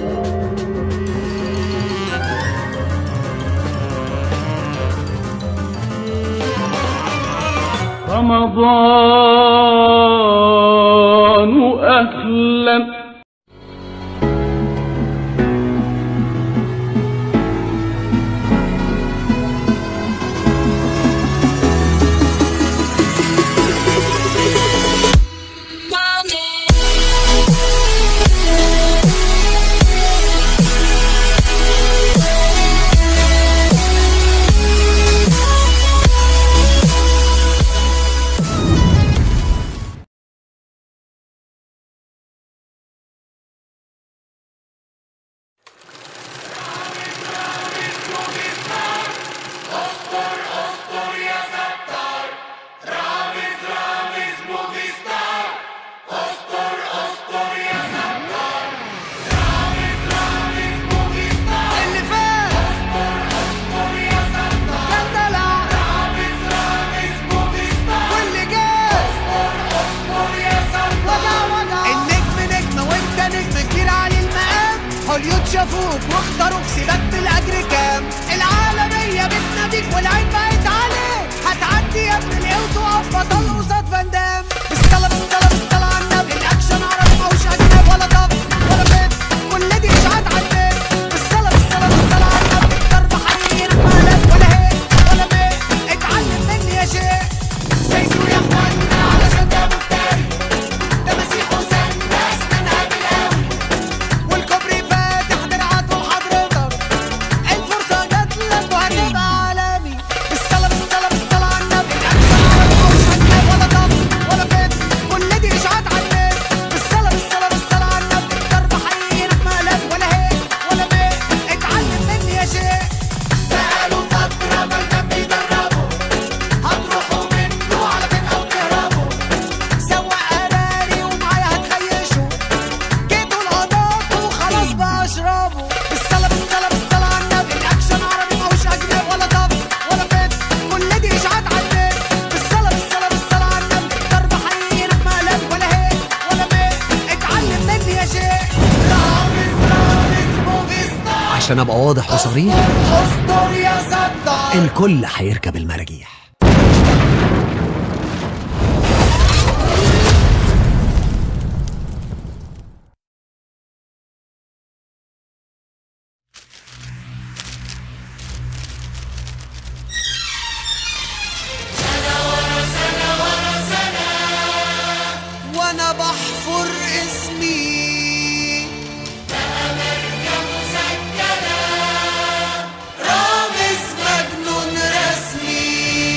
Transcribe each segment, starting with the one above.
رمضان أهلا اللي فات كان دلع واللي جاي وجع وجع النجم نجم وانت نجم كبير علي المقام هوليود شافوك واختاروك سيبك الاجر كام العالمية بتناديك والعين بقت عليك هتعدي يا ابن الايه وتقف بطل قصاد فان دام بالصلاة بالصلاة بالصلاة على النبي الاكشن عربي ماهوش اجنبي ولا طف ولا فيت كل دي اشاعات على النت بالصلاة بالصلاة بالصلاة على النبي ضرب حنين مالك ولا هيك ولا بيت اتعلم مني يا شيخ سيسو يا اخوانا علشان ده مفتري ده مسيح حسين ناس منها بالقوي والكوبري فاتح درعاته لحضرتك الفرصة جات لك وهتبقى عالمي بالصلاة بالصلاة بالصلاة على النبي الأكشن عربي مش هتلاقي ولا طف ولا فيت كل دي إشاعات على النت بالصلاة بالصلاة بالصلاة على النبي ضرب حيينك مقلب ولا هيك ولا بيت اتعلم مني يا شيخ بقالوا فترة ما كان بيدربوا هتروحوا منه على فين أو تهربوا سواق قراري ومعايا هتخيشوا جيتوا القضاء وخلاص بقى اشربوا بالصلاة بالصلاة بالصلاة على النبي الأكشن عربي ماهوش أجنبي ولا طف ولا فيت كل دي إشاعات على النت بالصلاة بالصلاة بالصلاة على النبي ضرب حيينك مقلب ولا هيك ولا بيت اتعلم مني يا شيخ رامز رامز موفي ستار عشان ابقى واضح وصريح استر يا صدام الكل هيركب المراجيح وانا بحفر اسمي رامز مجنون رسمي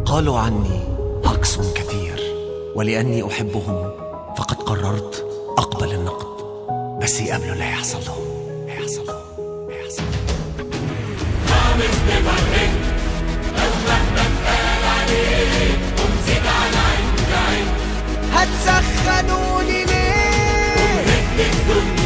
قالوا عني هقص كثير ولأني أحبهم فقد قررت أقبل النقد بس يقابلوا لا يحصل لهم لا يحصل لهم لا يحصل لهم هتسخنوني ليه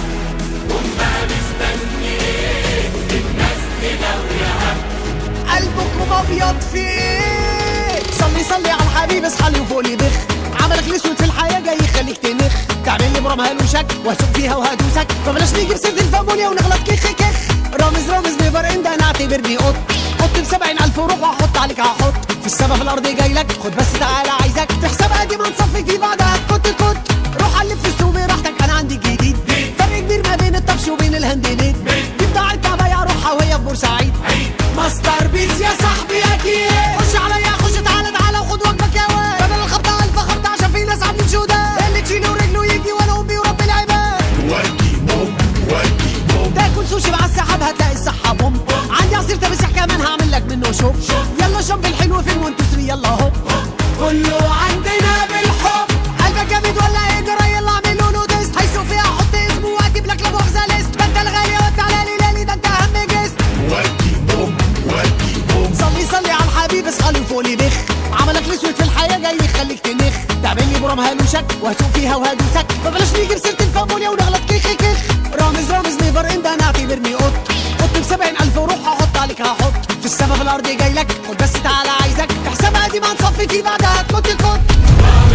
قلبكم ابيض في ايه صلي صلي على الحبيب اصحى لي وفوق لي بخ عملك الاسود في الحياه جاي يخليك تنخ تعمل لي برمها وشك واسوق فيها وهدوسك فبلاش نيجي بسيره الفاموليا ونغلط كخ كخ رامز رامز نيفر اند انا اعتبرني قط حط بسبعين الف روح واحط عليك هحط في السما في الارض جاي لك خد بس تعالى عايزك في حساب قديم هنصفي فيه بعدها كنت كنت روح الف في السوق براحتك انا عندي جديد فرق كبير ما بين الطفش وبين الهندليت دي بضاعة بيع روحها وهي في بورسعيد ماستر بيس يا صاحبي اكيد خش عليا خش تعالى تعالى وخد وجبك يا واد بدل الخبطة الف خبطة عشان في ناس عاملين شهداء اللي تشيله رجله يجي وانا امي ورب العباد تاكل سوشي مع السحاب هتلاقي الصحة بوم عندي عصير تمسح كمان هعمل لك منه شوب يلا شوب الحلو فين وانتو ثري يلا هوب كله عندنا بالحب قلبك جامد ولا ايه جرى يلا اعملوا له تيست هيسوق فيها احط اسمه واجيب لك لا مؤاخذة ليست ده انت الغالي وانت على لي لالي ده انت اهم جست صلي صلي على الحبيب اصحى لي وفوق لي بخ عملك الاسود في الحياه جاي يخليك تنخ تعمل لي برام هلوشك وهسوق فيها وهدوسك فبلاش نيجي بسيره الفاموليا ونغلط كيخ كيخ رامز رامز نيفر اند انا اعتبرني قط قط بسبعين الف وروح هحط عليك هحط في السما في الارض جاي لك خد بس تعالى عايزك في حساب قديم هنصفي فيه بعدها تكت كت